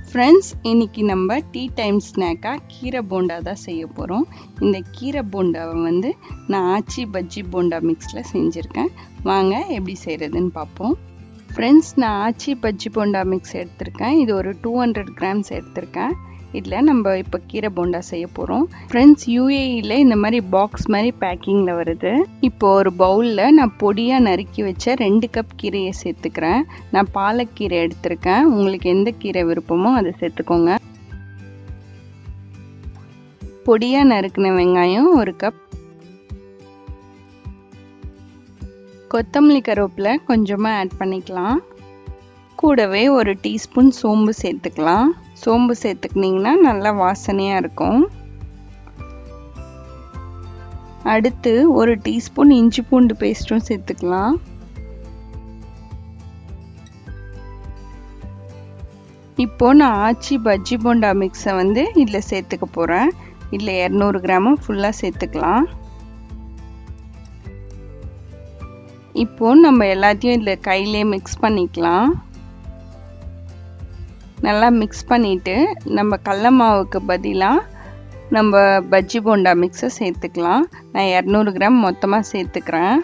friends இன்னைக்கு நம்ம tea time ஸ்நாக்காக கீரை போண்டா தான் செய்ய போகிறோம் இந்த கீரை போண்டாவை வந்து நான் ஆச்சி பஜ்ஜி போண்டா மிக்ஸில் செஞ்சுருக்கேன் வாங்க எப்படி செய்கிறதுன்னு பார்ப்போம் ஃப்ரெண்ட்ஸ் நான் ஆச்சி பஜ்ஜி போண்டா மிக்ஸ் எடுத்திருக்கேன் இது ஒரு டூ ஹண்ட்ரட் கிராம்ஸ் எடுத்திருக்கேன் இதில் நம்ம இப்போ கீரை போண்டா செய்ய போகிறோம் ஃப்ரெண்ட்ஸ் யூஏஇயில் இந்த மாதிரி பாக்ஸ் மாதிரி பேக்கிங்கில் வருது இப்போ ஒரு பவுலில் நான் பொடியாக நறுக்கி வச்ச ரெண்டு கப் கீரையை சேர்த்துக்கிறேன் நான் பாலக்கீரை எடுத்திருக்கேன் உங்களுக்கு எந்த கீரை விருப்பமோ அதை சேர்த்துக்கோங்க பொடியாக நறுக்கின வெங்காயம் ஒரு கப் கொத்தமல்லி கருவேப்பிலை கொஞ்சமாக ஆட் பண்ணிக்கலாம் கூடவே ஒரு டீஸ்பூன் சோம்பு சேர்த்துக்கலாம் சோம்பு சேர்த்துக்கிட்டிங்கன்னா நல்லா வாசனையாக இருக்கும் அடுத்து ஒரு டீஸ்பூன் இஞ்சி பூண்டு பேஸ்ட்டும் சேர்த்துக்கலாம் இப்போ நான் ஆச்சி பஜ்ஜி போண்டா மிக்ஸை வந்து இதில் சேர்த்துக்க போகிறேன் இதில் இரநூறு கிராமும் ஃபுல்லாக சேர்த்துக்கலாம் இப்போ நம்ம எல்லாத்தையும் இதில் கையிலே மிக்ஸ் பண்ணிக்கலாம் நல்லா மிக்ஸ் பண்ணிவிட்டு நம்ம கடல மாவுக்கு பதிலாக நம்ம பஜ்ஜி போண்டா மிக்ஸை சேர்த்துக்கலாம் நான் இரநூறு கிராம் மொத்தமாக சேர்த்துக்கிறேன்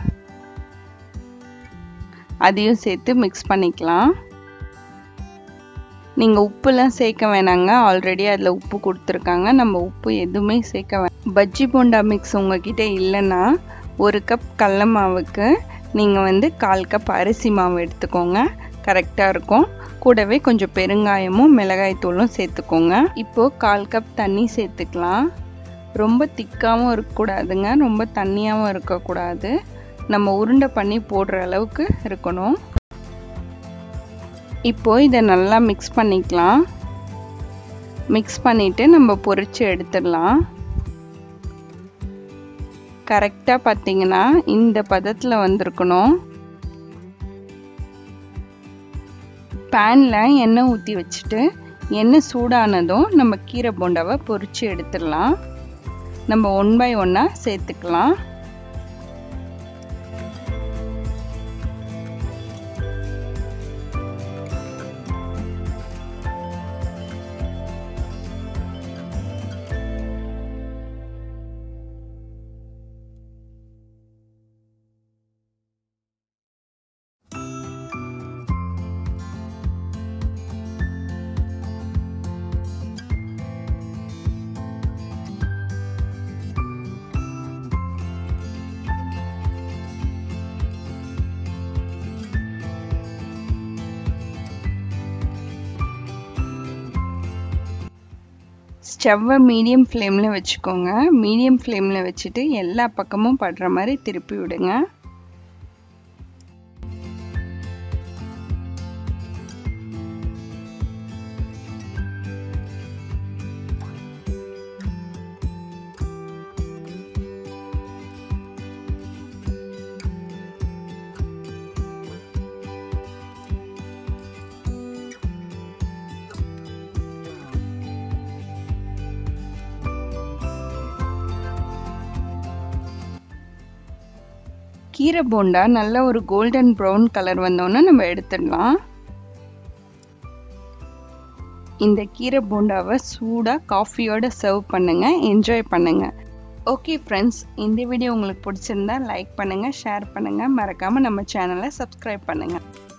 அதையும் சேர்த்து மிக்ஸ் பண்ணிக்கலாம் நீங்கள் உப்புலாம் சேர்க்க வேணாங்க ஆல்ரெடி அதில் உப்பு கொடுத்துருக்காங்க நம்ம உப்பு எதுவுமே சேர்க்க வேணாம் பஜ்ஜி போண்டா மிக்ஸ் உங்ககிட்ட இல்லைன்னா ஒரு கப் கடல மாவுக்கு நீங்கள் வந்து கால் கப் அரிசி மாவு எடுத்துக்கோங்க கரெக்டாக இருக்கும் கூடவே கொஞ்சம் பெருங்காயமும் மிளகாய் தூளும் சேர்த்துக்கோங்க இப்போது கால் கப் தண்ணி சேர்த்துக்கலாம் ரொம்ப திக்காகவும் இருக்கக்கூடாதுங்க ரொம்ப தண்ணியாகவும் இருக்கக்கூடாது நம்ம உருண்டை பண்ணி போடுற அளவுக்கு இருக்கணும் இப்போ இதை நல்லா மிக்ஸ் பண்ணிக்கலாம் மிக்ஸ் பண்ணிவிட்டு நம்ம பொரித்து எடுத்துடலாம் கரெக்டாக பார்த்தீங்கன்னா இந்த பதத்தில் வந்திருக்கணும் பேனில் எண்ணெய் ஊற்றி வச்சுட்டு எண்ணெய் சூடானதும் நம்ம கீரை போண்டாவை பொரித்து எடுத்துடலாம் நம்ம ஒன் பை ஒன்னாக சேர்த்துக்கலாம் ஸ்டவ்வை மீடியம் ஃப்ளேமில் வச்சுக்கோங்க மீடியம் ஃப்ளேமில் வச்சுட்டு எல்லா பக்கமும் படுற மாதிரி திருப்பி விடுங்க கீரை போண்டா நல்ல ஒரு கோல்டன் ப்ரௌன் கலர் வந்தோன்னே நம்ம எடுத்துடலாம் இந்த கீரை போண்டாவை சூடாக காஃபியோட சர்வ் பண்ணுங்க என்ஜாய் பண்ணுங்க ஓகே ஃப்ரெண்ட்ஸ் இந்த வீடியோ உங்களுக்கு பிடிச்சிருந்தா லைக் பண்ணுங்க ஷேர் பண்ணுங்க மறக்காம நம்ம சேனலை சப்ஸ்கிரைப் பண்ணுங்க